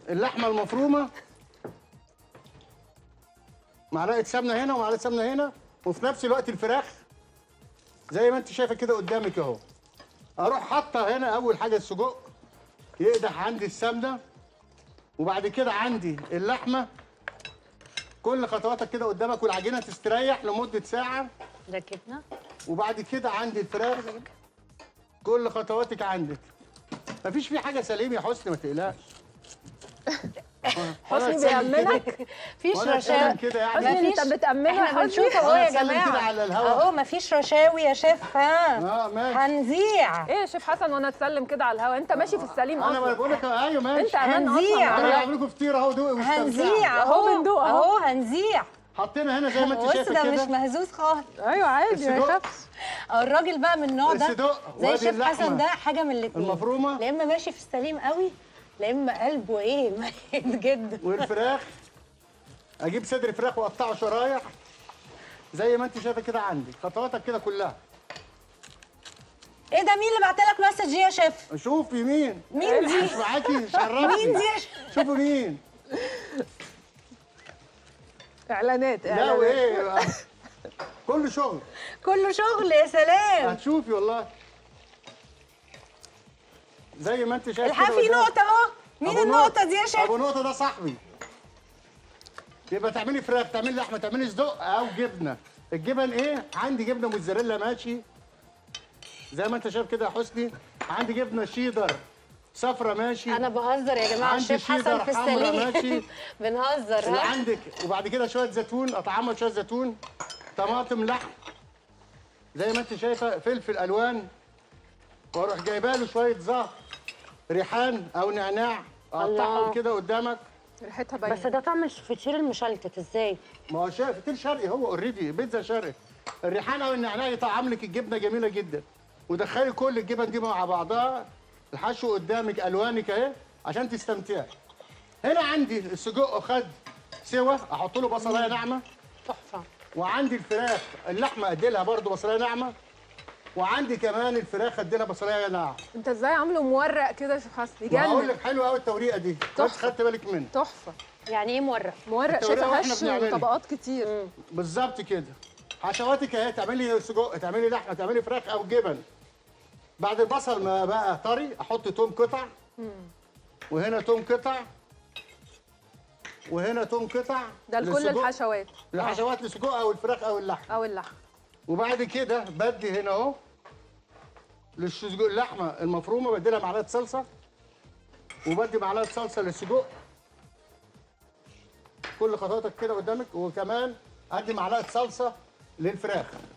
اللحمه المفرومه معلقه سمنه هنا ومعلقه سمنه هنا وفي نفس الوقت الفراخ زي ما انت شايفه كده قدامك اهو اروح حاطه هنا اول حاجه السجق يقدح عندي السمنه وبعد كده عندي اللحمه كل خطواتك كده قدامك والعجينه تستريح لمده ساعه ده جبنه وبعد كده عندي الفراخ كل خطواتك عندك مفيش في حاجه سليم يا حسني ما تقلقش حسني بيأمنك مفيش وأنا رشاوي أتكلم كده يعني حسني انت بتأمنها يا احنا حسني بنشوف اهو وأنا يا أتكلم كده جماعه على الهوا. اهو مفيش رشاوي يا شيف ها اه ماشي هنذيع ايه يا شيف حسن وانا اتسلم كده على الهوا انت ماشي في السليم انا اصلا بقول لك ايوه ماشي انت امان هنذيع. انا اصلا بعمل لكم فطير اهو دوقي واستمتعي هنذيع أهو اهو بندوق أهو. اهو هنذيع حطينا هنا زي ما انت بص شايفه ده مش كده مهزوز خالص ايوه عادي ما الصدوق. يخافش أو الراجل بقى من النوع ده الصدوق زي وادي شيف اللحمة حسن ده حاجه من الاثنين المفرومة. لا اما ماشي في السليم قوي لا اما قلبه ايه ميت جدا والفراخ اجيب صدر فراخ واقطعه شرايح زي ما انت شايفه كده عندي خطواتك كده كلها ايه ده مين اللي بعتلك مسج دي يا شيف شوفي مين مين دي مش معاكي مين شرفني دي يا شيف شوفوا مين اعلانات لا اعلانات وايه كله شغل كله شغل يا سلام هتشوفي والله زي ما انت شايف كده الحقي في قدامك. نقطه اهو مين أبو النقطه نقطة. دي يا شيف ابو نقطه ده صاحبي يبقى تعملي فراخ تعملي لحمه تعملي صدق او جبنه الجبن ايه عندي جبنه موتزاريلا ماشي زي ما انت شايف كده يا حسني عندي جبنه شيدر صفرة ماشي انا بهزر يا جماعه عندي الشيف حسن شيدر في حمرا ماشي. السليم بنهزر اللي ها عندك وبعد كده شويه زيتون اطعمها شويه زيتون طماطم لحم زي ما انت شايفه فلفل الوان واروح جايبه له شويه زهر ريحان او نعناع الله. اقطعهم كده قدامك ريحتها بس باينه ده طعم الفطير المشلتت ازاي ما هو شا- فطير شرقي هو اوريدي بيتزا شرقي الريحان او النعناع يطعم لك الجبنه جميله جدا ودخلي كل الجبن دي مع بعضها الحشو قدامك الوانك اهي عشان تستمتعي هنا عندي السجق خد سوا احط له بصلايه ناعمه تحفه وعندي الفراخ اللحمه اديلها برضو بصلايه ناعمه وعندي كمان الفراخ اديلها بصلايه ناعمه انت ازاي عامله مورق كده يا شيف حسن وهقول يجنن لك حلوه قوي التوريقه دي بس تحفة. خدت بالك منها تحفه يعني ايه مورق مورق التوريقة شايفه واحنا هش بنعملها. وطبقات كتير بالظبط كده حشواتك اهي تعملي سجق تعملي لحمه تعملي فراخ او جبن بعد البصل ما بقى طري احط توم قطع وهنا توم قطع وهنا توم قطع ده لكل للسجق- الحشوات الحشوات للسجق او الفراخ او اللحم او اللحم وبعد كده بدي هنا اهو للسجق اللحمه المفرومه بدي لها معلقه صلصه وبدي معلقه صلصه للسجق كل خطواتك كده قدامك وكمان ادي معلقه صلصه للفراخ